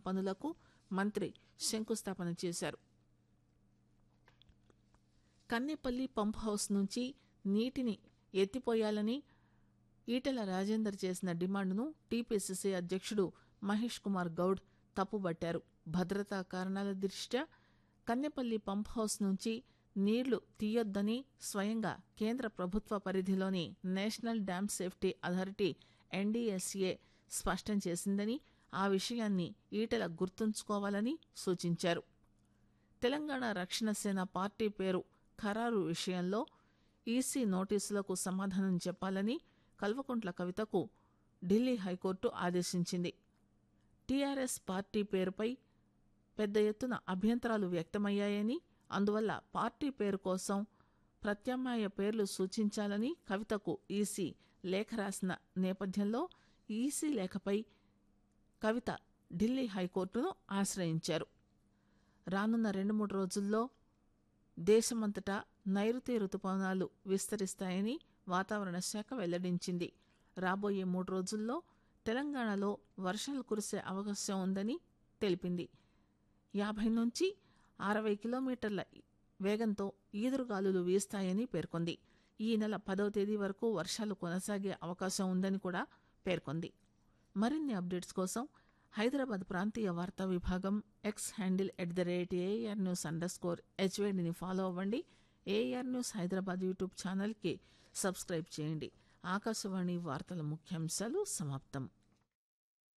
పనులకు మంత్రి శంకుస్థాపన చేశారు కన్నేపల్లి పంప్ హౌస్ నుంచి నీటిని ఎత్తిపోయాలని ఈటెల రాజేందర్ చేసిన డిమాండ్ను టీపీసీసీ అధ్యక్షుడు మహేష్ కుమార్ గౌడ్ తప్పుబట్టారు భద్రతా కారణాల దృష్ట్యా కన్నెపల్లి పంప్ హౌస్ నుంచి నీళ్లు తీయొద్దని స్వయంగా కేంద్ర ప్రభుత్వ పరిధిలోని national dam safety authority NDSA స్పష్టం చేసిందని ఆ విషయాన్ని ఈటెల గుర్తుంచుకోవాలని సూచించారు తెలంగాణ రక్షణ సేన పార్టీ పేరు ఖరారు విషయంలో ఈసీ నోటీసులకు సమాధానం చెప్పాలని కల్వకుంట్ల కవితకు ఢిల్లీ హైకోర్టు ఆదేశించింది టీఆర్ఎస్ పార్టీ పేరుపై పెద్ద ఎత్తున అభ్యంతరాలు వ్యక్తమయ్యాయని అందువల్ల పార్టీ పేరు కోసం ప్రత్యామ్నాయ పేర్లు సూచించాలని కవితకు ఈసీ లేఖ రాసిన నేపథ్యంలో ఈసీ లేఖపై కవిత ఢిల్లీ హైకోర్టును ఆశ్రయించారు రానున్న రెండు మూడు రోజుల్లో దేశమంతటా నైరుతి రుతుపవనాలు విస్తరిస్తాయని వాతావరణ శాఖ వెల్లడించింది రాబోయే మూడు రోజుల్లో తెలంగాణలో వర్షాలు కురిసే అవకాశం ఉందని తెలిపింది యాభై నుంచి అరవై కిలోమీటర్ల వేగంతో ఈదురుగాలులు వీస్తాయని పేర్కొంది ఈ నెల పదవ తేదీ వరకు వర్షాలు కొనసాగే అవకాశం ఉందని కూడా పేర్కొంది మరిన్ని అప్డేట్స్ కోసం హైదరాబాద్ ప్రాంతీయ వార్తా విభాగం X handle at the rate AR news under score హెచ్వేడిని ఫాలో అవ్వండి ఏఆర్ న్యూస్ హైదరాబాద్ యూట్యూబ్ ఛానల్కి సబ్స్క్రైబ్ చేయండి ఆకాశవాణి వార్తల ముఖ్యాంశాలు సమాప్తం